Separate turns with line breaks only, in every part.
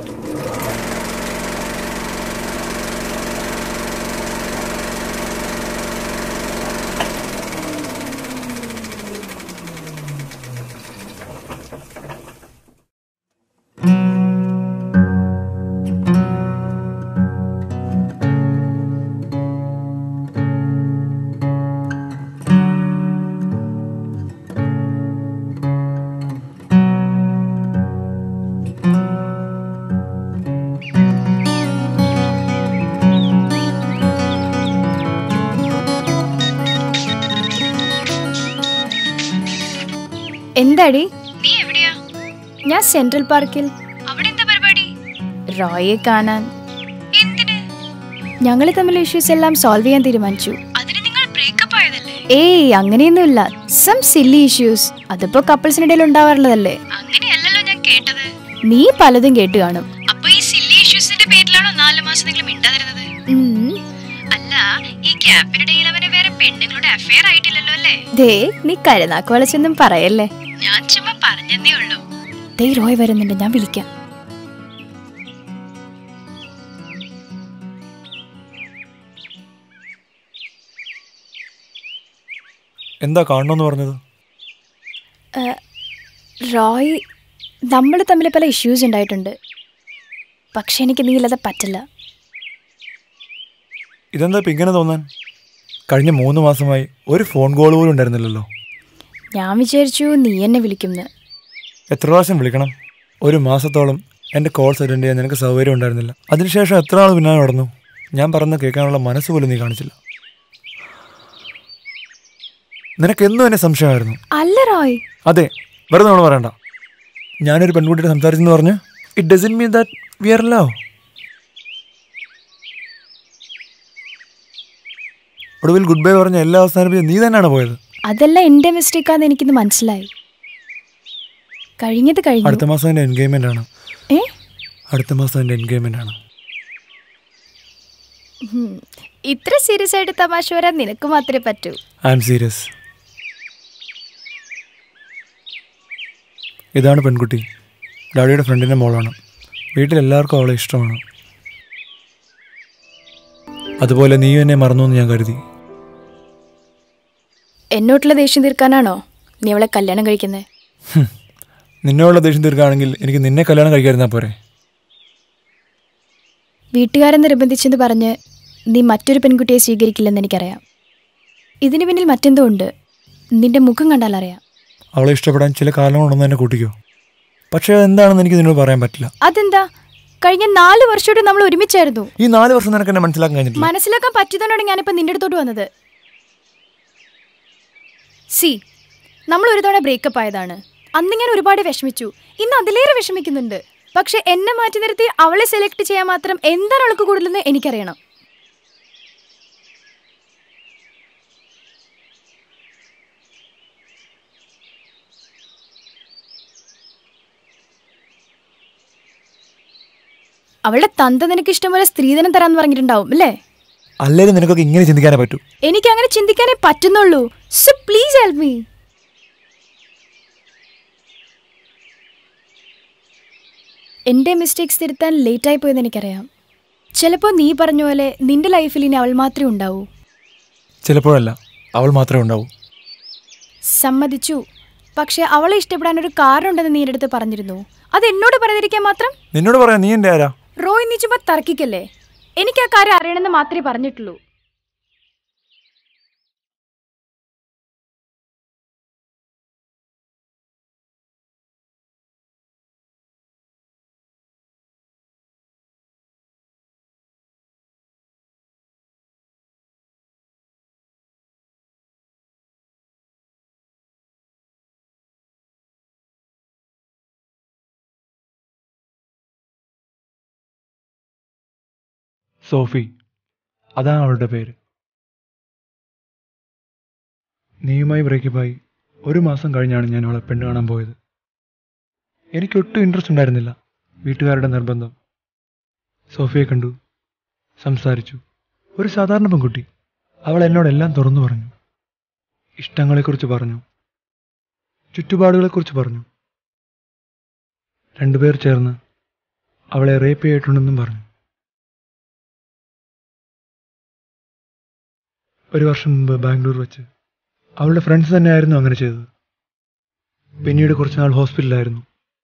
എന്താടി
നീ എവിടെയാ
ഞാൻ സെൻട്രൽ പാർക്കിൽ
അവിടെ എന്താ പരിപാടി
റോയെ കാണാൻ
എന്തിന്
ഞങ്ങൾ തമ്മിൽ ഇഷ്യൂസ് എല്ലാം സോൾവ് ചെയ്യാൻ തീരുമാനിച്ചു
അതിന് നിങ്ങൾ ബ്രേക്കപ്പ് ആയതല്ലേ
ഏയ് അങ്ങനെയൊന്നുമില്ല സം സില്ലി ഇഷ്യൂസ് അതിപ്പോ കപ്പിൾസിനിടയിൽ ഉണ്ടാവാറുള്ളതല്ലേ
അങ്ങനെയല്ലല്ലോ ഞാൻ കേട്ടത്
നീ പലതും കേട്ട് കാണും
അപ്പൊ ഈ സില്ലി ഇഷ്യൂസിന്റെ പേരിലാണോ നാല് മാസം നിങ്ങൾ മിണ്ടാതിരുന്നത്
ഉം.
അല്ല ഈ ഗ്യാപ്പിനിടയിൽ അവന് വേറെ പെണ്ണുങ്ങളുടെ അഫയർ ആയിട്ടില്ലല്ലോ അല്ലേ
ദേ നീ കരുനാക്ക് വളച്ചൊന്നും പറയല്ലേ
ഞാൻ ചുമ്മാ പറഞ്ഞതേ ഉള്ളൂ
ദേ റോയ് വരുന്നുണ്ട് ഞാൻ വിളിക്കാം
എന്താ കാണണമെന്ന് പറഞ്ഞത്
റോയ് നമ്മൾ തമ്മിൽ പല ഇഷ്യൂസ് ഉണ്ടായിട്ടുണ്ട് പക്ഷെ എനിക്ക് നീ ഇല്ലാതെ പറ്റില്ല
ഇതെന്താ ഇപ്പം ഇങ്ങനെ തോന്നാൻ കഴിഞ്ഞ മൂന്ന് മാസമായി ഒരു ഫോൺ കോൾ പോലും ഉണ്ടായിരുന്നില്ലല്ലോ
ഞാൻ വിചാരിച്ചു നീ എന്നെ വിളിക്കുമെന്ന്
എത്ര പ്രാവശ്യം വിളിക്കണം ഒരു മാസത്തോളം എൻ്റെ കോൾസ് അറ്റൻഡ് ചെയ്യാൻ നിനക്ക് സൗകര്യം ഉണ്ടായിരുന്നില്ല അതിനുശേഷം എത്ര നാൾ പിന്നാലെ നടന്നു ഞാൻ പറയുന്നത് കേൾക്കാനുള്ള മനസ്സ് പോലും നീ കാണിച്ചില്ല നിനക്ക് എന്നും എന്നെ സംശയമായിരുന്നു
അല്ല റോയ്
അതെ വെറുതെ നമ്മൾ പറയണ്ട ഞാനൊരു പെൺകുട്ടിയുടെ സംസാരിച്ചെന്ന് പറഞ്ഞ് it doesn't mean that we are love ഒടുവിൽ ഗുഡ് ബൈ പറഞ്ഞ എല്ലാ അവസാനിപ്പിച്ച് നീ തന്നെയാണ് പോയത്
അതല്ല എൻ്റെ മിസ്റ്റേക്കാന്ന് എനിക്കിന്ന് മനസ്സിലായി കഴിഞ്ഞത് കഴിഞ്ഞു
അടുത്ത മാസം എൻ്റെ എൻഗേജ്മെൻ്റ് ആണ്
ഏ
അടുത്ത മാസം എൻ്റെ എൻഗേജ്മെൻ്റ് ആണ്
ഉം. ഇത്ര സീരിയസ് ആയിട്ട് തമാശ വരാൻ നിനക്ക് മാത്രമേ പറ്റൂ
ഐ ആം സീരിയസ് ഇതാണ് പെൺകുട്ടി ഡാഡിയുടെ ഫ്രണ്ടിൻ്റെ മോളാണ് വീട്ടിൽ എല്ലാവർക്കും അവളെ ഇഷ്ടമാണ് അതുപോലെ നീയും എന്നെ മറന്നു എന്ന് ഞാൻ കരുതി
എന്നോട്ടുള്ള ദേഷ്യം തീർക്കാനാണോ നീ അവളെ കല്യാണം കഴിക്കുന്നത്
ഹും. നിന്നോടുള്ള ദേഷ്യം തീർക്കുകയാണെങ്കിൽ എനിക്ക് നിന്നെ കല്യാണം കഴിക്കാതിരുന്നാൽ പോരെ
വീട്ടുകാരൻ നിർബന്ധിച്ചെന്ന് പറഞ്ഞ് നീ മറ്റൊരു പെൺകുട്ടിയെ സ്വീകരിക്കില്ലെന്ന് എനിക്കറിയാം ഇതിന് പിന്നിൽ മറ്റെന്തോ ഉണ്ട് നിന്റെ മുഖം കണ്ടാൽ അറിയാം
അവളെ ഇഷ്ടപ്പെടാൻ ചില കാരണങ്ങളുണ്ടെന്ന് തന്നെ കൂട്ടിക്കോ പക്ഷേ അതെന്താണെന്ന് എനിക്ക് നിന്നോട് പറയാൻ പറ്റില്ല
അതെന്താ കഴിഞ്ഞ നാല് വർഷമായിട്ട് നമ്മൾ ഒരുമിച്ചായിരുന്നു
ഈ നാല് വർഷം നിനക്ക് എന്നെ മനസ്സിലാക്കാൻ കഴിഞ്ഞിട്ടില്ല
മനസ്സിലാക്കാൻ പറ്റിയതുകൊണ്ടാണ് ഞാനിപ്പോൾ നിന്റെ അടുത്തോട്ട് വന്നത് സി നമ്മൾ ഒരു തവണ ബ്രേക്കപ്പ് ആയതാണ് അന്ന് ഞാൻ ഒരുപാട് വിഷമിച്ചു ഇന്ന് അതിലേറെ വിഷമിക്കുന്നുണ്ട് പക്ഷെ എന്നെ മാറ്റി നിർത്തി അവളെ സെലക്ട് ചെയ്യാൻ മാത്രം എന്താണ് അവൾക്ക് കൂടുതലെന്ന് എനിക്കറിയണം അവളുടെ തന്ത നിനക്ക് ഇഷ്ടംപോലെ സ്ത്രീധനം തരാന്ന് പറഞ്ഞിട്ടുണ്ടാവും അല്ലേ
അല്ലെങ്കിൽ നിനക്കൊക്കെ ഇങ്ങനെ ചിന്തിക്കാനേ പറ്റൂ
എനിക്ക് അങ്ങനെ ചിന്തിക്കാനേ പറ്റുന്നുള്ളൂ സോ പ്ലീസ് ഹെൽപ്പ് മീ എൻ്റെ മിസ്റ്റേക്സ് തിരുത്താൻ ലേറ്റായി പോയെന്ന് എനിക്കറിയാം ചിലപ്പോൾ നീ പറഞ്ഞ പോലെ നിന്റെ ലൈഫിൽ ഇനി അവൾ മാത്രമേ ഉണ്ടാവൂ
ചിലപ്പോഴല്ല അവൾ മാത്രമേ ഉണ്ടാവൂ
സമ്മതിച്ചു പക്ഷെ അവളെ ഇഷ്ടപ്പെടാൻ ഒരു കാരണം ഉണ്ടെന്ന് നീ എൻ്റെ അടുത്ത് പറഞ്ഞിരുന്നു അത് എന്നോട് പറയാതിരിക്കാൻ മാത്രം
നിന്നോട് പറയാം നീ എൻ്റെ ആരാ
റോയ് നീ ചുമ്മാ തർക്കിക്കല്ലേ എനിക്ക് ആ കാര്യം അറിയണമെന്ന് മാത്രമേ പറഞ്ഞിട്ടുള്ളൂ
സോഫി അതാണ് അവളുടെ പേര് നീയുമായി ബ്രേക്കപ്പായി ഒരു മാസം കഴിഞ്ഞാണ് ഞാൻ അവളെ പെണ്ണ് കാണാൻ പോയത് എനിക്കൊട്ടും ഇൻട്രസ്റ്റ് ഉണ്ടായിരുന്നില്ല വീട്ടുകാരുടെ നിർബന്ധം സോഫിയെ കണ്ടു സംസാരിച്ചു ഒരു സാധാരണ പെൺകുട്ടി അവൾ എന്നോടെല്ലാം തുറന്നു പറഞ്ഞു ഇഷ്ടങ്ങളെക്കുറിച്ച് പറഞ്ഞു ചുറ്റുപാടുകളെക്കുറിച്ച് പറഞ്ഞു രണ്ടുപേർ ചേർന്ന് അവളെ റേപ്പ് ചെയ്തിട്ടുണ്ടെന്നും പറഞ്ഞു ഒരു വർഷം മുമ്പ് ബാംഗ്ലൂർ വെച്ച് അവളുടെ ഫ്രണ്ട്സ് തന്നെയായിരുന്നു അങ്ങനെ ചെയ്തത് പിന്നീട് കുറച്ച് നാൾ ഹോസ്പിറ്റലിലായിരുന്നു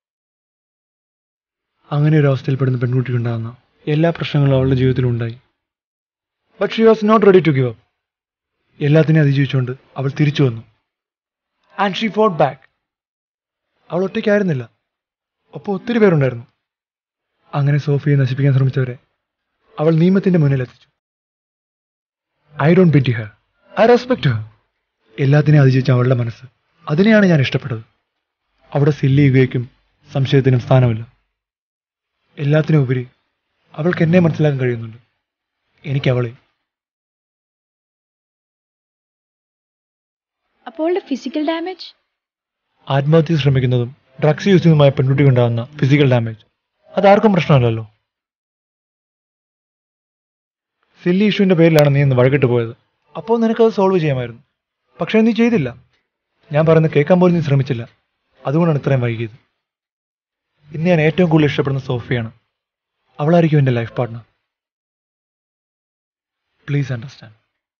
അങ്ങനെ ഒരു അവസ്ഥയിൽപ്പെടുന്ന പെൺകുട്ടിക്കുണ്ടാകുന്ന എല്ലാ പ്രശ്നങ്ങളും അവളുടെ ജീവിതത്തിലുണ്ടായി but she was not ready to give up എല്ലാത്തിനെയും അതിജീവിച്ചുകൊണ്ട് അവൾ തിരിച്ചു വന്നു ആൻഡ് ഷീ ഫോട്ട് ബാക്ക് അവൾ ഒറ്റയ്ക്കായിരുന്നില്ല ഒപ്പം ഒത്തിരി പേരുണ്ടായിരുന്നു അങ്ങനെ സോഫിയെ നശിപ്പിക്കാൻ ശ്രമിച്ചവരെ അവൾ നിയമത്തിന്റെ മുന്നിൽ എത്തിച്ചു I don't pity her I respect her എല്ലാത്തിനെയും അതിജീവിച്ച അവളുടെ മനസ്സ് അതിനെയാണ് ഞാൻ ഇഷ്ടപ്പെട്ടത് അവിടെ സില്ലി യുഗയ്ക്കും സംശയത്തിനും സ്ഥാനമില്ല എല്ലാത്തിനും ഉപരി അവൾക്ക് എന്നെ മനസ്സിലാക്കാൻ കഴിയുന്നുണ്ട് എനിക്ക് അവളെ
അപ്പോൾ അവളുടെ ഫിസിക്കൽ ഡാമേജ്
ആത്മഹത്യ ശ്രമിക്കുന്നതും ഡ്രഗ്സ് യൂസ് ചെയ്യുന്നതുമായ പെൺകുട്ടിക്കുണ്ടാകുന്ന ഫിസിക്കൽ ഡാമേജ് അതാർക്കും പ്രശ്നമല്ലല്ലോ സില്ലി ഇഷ്യൂവിന്റെ പേരിലാണ് നീ ഇന്ന് വഴക്കിട്ട് പോയത് അപ്പോൾ നിനക്കത് സോൾവ് ചെയ്യാമായിരുന്നു പക്ഷേ നീ ചെയ്തില്ല ഞാൻ പറയുന്നത് കേൾക്കാൻ പോലും നീ ശ്രമിച്ചില്ല അതുകൊണ്ടാണ് ഇത്രയും വൈകിയത് ഇന്ന് ഞാൻ ഏറ്റവും കൂടുതൽ ഇഷ്ടപ്പെടുന്ന സോഫിയാണ് അവളായിരിക്കും എൻ്റെ ലൈഫ് പാർട്ട്ണർ പ്ലീസ് അണ്ടർസ്റ്റാൻഡ്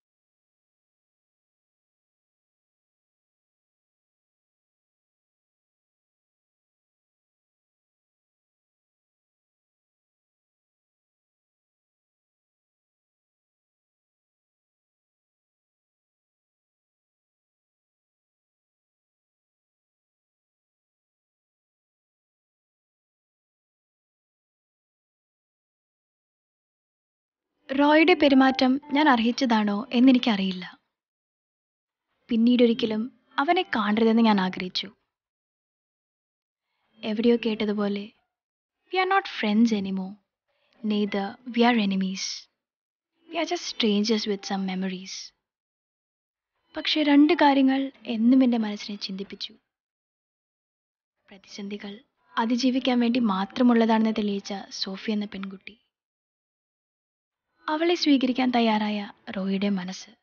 റോയുടെ പെരുമാറ്റം ഞാൻ അർഹിച്ചതാണോ എന്നെനിക്കറിയില്ല പിന്നീടൊരിക്കലും അവനെ കാണരുതെന്ന് ഞാൻ ആഗ്രഹിച്ചു എവിടെയോ കേട്ടതുപോലെ വി ആർ നോട്ട് ഫ്രണ്ട്സ് എനിമോ neither we are enemies we are just strangers with some memories പക്ഷേ രണ്ട് കാര്യങ്ങൾ എന്നും എൻ്റെ മനസ്സിനെ ചിന്തിപ്പിച്ചു പ്രതിസന്ധികൾ അതിജീവിക്കാൻ വേണ്ടി മാത്രമുള്ളതാണെന്ന് തെളിയിച്ച സോഫി എന്ന പെൺകുട്ടി അവളെ സ്വീകരിക്കാൻ തയ്യാറായ റോയിയുടെ മനസ്സ്